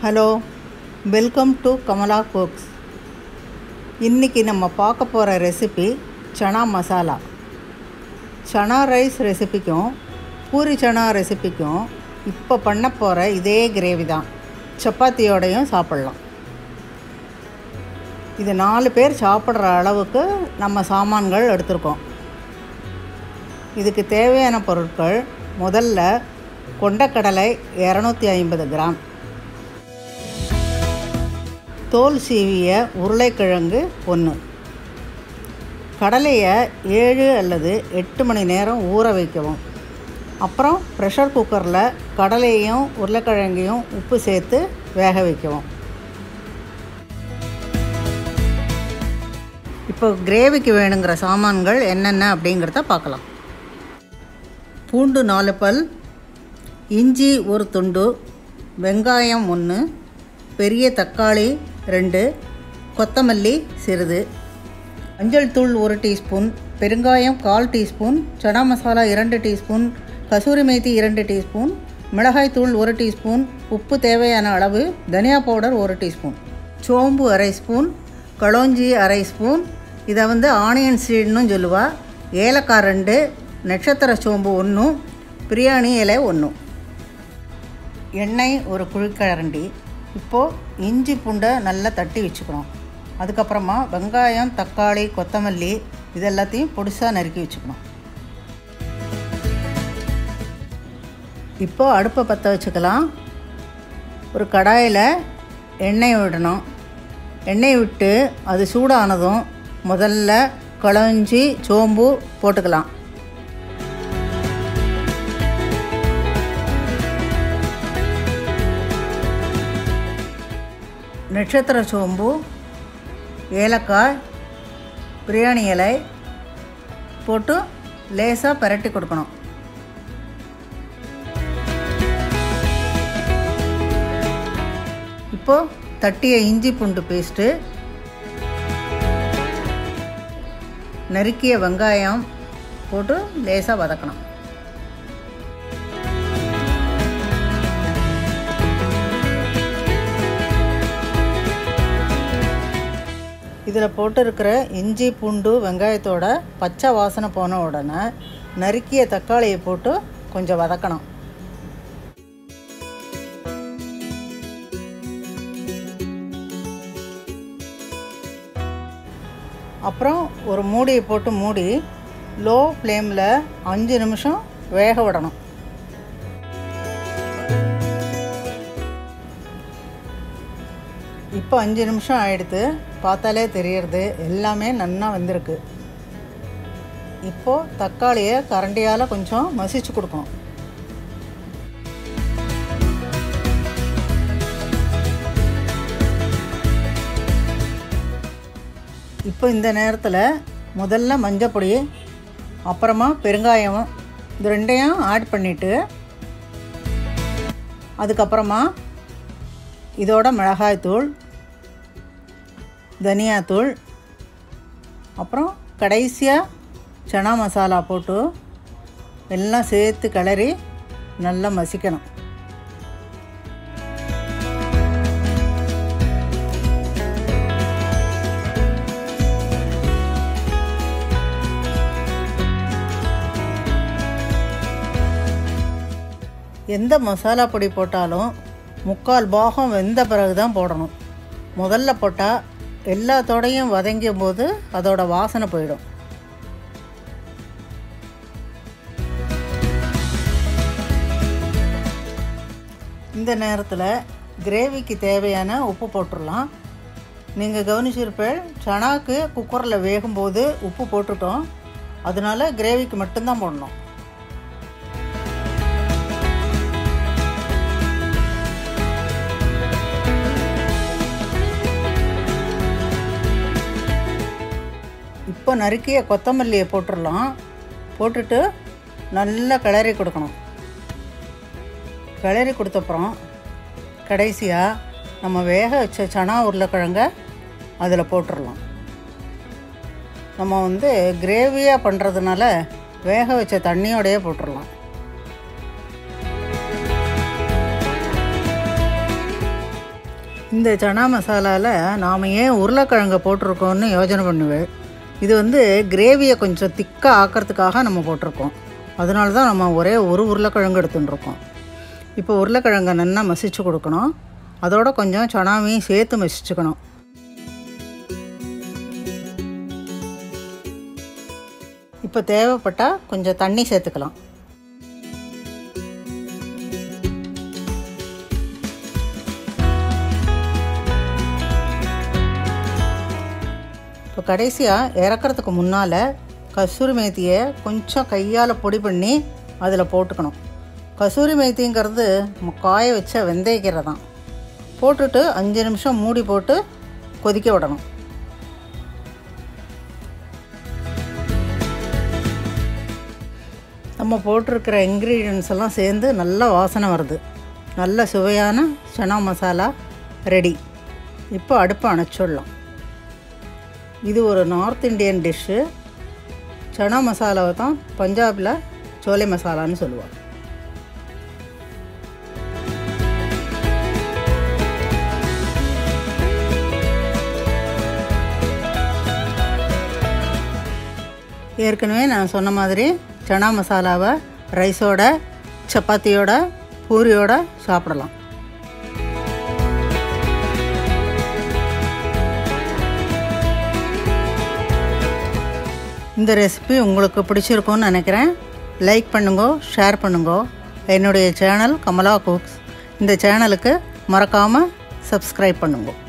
hello welcome to Kamala cooks இன்றைக்கி நம்ம பார்க்க போகிற ரெசிபி சனா மசாலா சனா ரைஸ் ரெசிபிக்கும் பூரி சனா ரெசிபிக்கும் இப்போ பண்ண போகிற இதே கிரேவி தான் சப்பாத்தியோடையும் சாப்பிட்லாம் இது நாலு பேர் சாப்பிட்ற அளவுக்கு நம்ம சாமான்கள் எடுத்திருக்கோம் இதுக்கு தேவையான பொருட்கள் முதல்ல கொண்டக்கடலை இரநூத்தி ஐம்பது கிராம் தோல் சீவிய உருளைக்கிழங்கு ஒன்று கடலையை ஏழு அல்லது எட்டு மணி நேரம் ஊற வைக்கவும் அப்புறம் ப்ரெஷர் குக்கரில் கடலையும் உருளைக்கிழங்கையும் உப்பு சேர்த்து வேக வைக்கவும் இப்போ கிரேவிக்கு வேணுங்கிற சாமான்கள் என்னென்ன அப்படிங்கிறத பார்க்கலாம் பூண்டு நாலு பல் இஞ்சி ஒரு துண்டு வெங்காயம் ஒன்று பெரிய தக்காளி ரெண்டு கொத்தமல்லி சிறிது மஞ்சள் தூள் ஒரு டீஸ்பூன் பெருங்காயம் கால் டீஸ்பூன் சனா மசாலா இரண்டு டீஸ்பூன் கசூரி மேத்தி இரண்டு டீஸ்பூன் மிளகாய் தூள் ஒரு டீஸ்பூன் உப்பு தேவையான அளவு தனியா பவுடர் ஒரு டீஸ்பூன் சோம்பு அரை ஸ்பூன் களோஞ்சி அரை ஸ்பூன் இதை வந்து ஆனியன் சீட்னு சொல்லுவா ஏலக்காய் ரெண்டு நட்சத்திர சோம்பு ஒன்று பிரியாணி இலை ஒன்று எண்ணெய் ஒரு குழிக்கரண்டி இப்போது இஞ்சி பூண்டை நல்லா தட்டி வச்சுக்கணும் அதுக்கப்புறமா வெங்காயம் தக்காளி கொத்தமல்லி இது எல்லாத்தையும் பொடிசாக நறுக்கி வச்சுக்கணும் இப்போது அடுப்பை பற்ற வச்சுக்கலாம் ஒரு கடாயில் எண்ணெய் விடணும் எண்ணெய் விட்டு அது சூடானதும் முதல்ல களஞ்சி சோம்பு போட்டுக்கலாம் நட்சத்திர சோம்பு ஏலக்காய் பிரியாணி இலை போட்டு லேசாக பரட்டி கொடுக்கணும் இப்போது தட்டிய இஞ்சி பூண்டு பேஸ்ட்டு நறுக்கிய வெங்காயம் போட்டு லேசாக வதக்கணும் இதில் போட்டிருக்கிற இஞ்சி பூண்டு வெங்காயத்தோட பச்சை வாசனை போன உடனே நறுக்கிய தக்காளியை போட்டு கொஞ்சம் வதக்கணும் அப்புறம் ஒரு மூடியை போட்டு மூடி லோ ஃப்ளேமில் அஞ்சு நிமிஷம் வேக விடணும் இப்போ அஞ்சு நிமிஷம் ஆயிடுத்து பார்த்தாலே தெரியறது எல்லாமே நன்னா வந்திருக்கு இப்போது தக்காளியை கரண்டியால் கொஞ்சம் மசிச்சு கொடுக்கணும் இப்போ இந்த நேரத்தில் முதல்ல மஞ்சப்பொடி அப்புறமா பெருங்காயம் இது ரெண்டையும் ஆட் பண்ணிவிட்டு அதுக்கப்புறமா இதோட மிளகாய்த்தூள் தனியாத்தூள் அப்புறம் கடைசியாக சனா மசாலா போட்டு எல்லாம் சேர்த்து கிளறி நல்லா மசிக்கணும் எந்த மசாலா பொடி போட்டாலும் முக்கால் பாகம் வெந்த பிறகு தான் போடணும் முதல்ல போட்டால் எல்லாத்தோடையும் வதங்கும் போது அதோட வாசனை போயிடும் இந்த நேரத்தில் கிரேவிக்கு தேவையான உப்பு போட்டுடலாம் நீங்கள் கவனிச்சிருப்பேன் சனாக்கு குக்கரில் வேகும்போது உப்பு போட்டுட்டோம் அதனால கிரேவிக்கு மட்டும்தான் போடணும் இப்போ நறுக்கிய கொத்தமல்லியை போட்டுடலாம் போட்டுட்டு நல்லா கிளறி கொடுக்கணும் கிளறி கொடுத்தப்புறம் கடைசியாக நம்ம வேக வச்ச சனா உருளைக்கிழங்க அதில் போட்டுடலாம் நம்ம வந்து கிரேவியாக பண்ணுறதுனால வேக வச்ச தண்ணியோடையே போட்டுடலாம் இந்த சனா மசாலாவில் நாம் ஏன் உருளைக்கிழங்கை போட்டிருக்கோம்னு யோசனை பண்ணுவேன் இது வந்து கிரேவியை கொஞ்சம் திக்காக ஆக்கிறதுக்காக நம்ம போட்டிருக்கோம் அதனால தான் நம்ம ஒரே ஒரு உருளைக்கிழங்கு எடுத்துட்டுருக்கோம் இப்போ உருளைக்கிழங்கை நல்லா மசிச்சு கொடுக்கணும் அதோட கொஞ்சம் சனாவையும் சேர்த்து மசிச்சுக்கணும் இப்போ தேவைப்பட்டால் கொஞ்சம் தண்ணி சேர்த்துக்கலாம் இப்போ கடைசியாக இறக்கிறதுக்கு முன்னால் கசூரி மேத்தியை கொஞ்சம் கையால் பொடி பண்ணி அதில் போட்டுக்கணும் கசூரி மேத்திங்கிறது நம்ம காய வச்ச வெந்தயக்கீரை தான் போட்டுட்டு அஞ்சு நிமிஷம் மூடி போட்டு கொதிக்க விடணும் நம்ம போட்டிருக்கிற இன்க்ரீடியன்ஸ் எல்லாம் சேர்ந்து நல்ல வாசனை வருது நல்ல சுவையான சனா மசாலா ரெடி இப்போ அடுப்பை அணைச்சிடலாம் இது ஒரு நார்த் இந்தியன் டிஷ்ஷு சனா மசாலாவை தான் பஞ்சாபில் சோலை மசாலான்னு சொல்லுவாங்க ஏற்கனவே நான் சொன்ன மாதிரி சனா மசாலாவை ரைஸோட சப்பாத்தியோட பூரியோட சாப்பிடலாம் இந்த ரெசிபி உங்களுக்கு பிடிச்சிருக்கும்னு நினைக்கிறேன் லைக் பண்ணுங்க ஷேர் பண்ணுங்க என்னுடைய சேனல் கமலா குக்ஸ் இந்த சேனலுக்கு மறக்காமல் சப்ஸ்கிரைப் பண்ணுங்க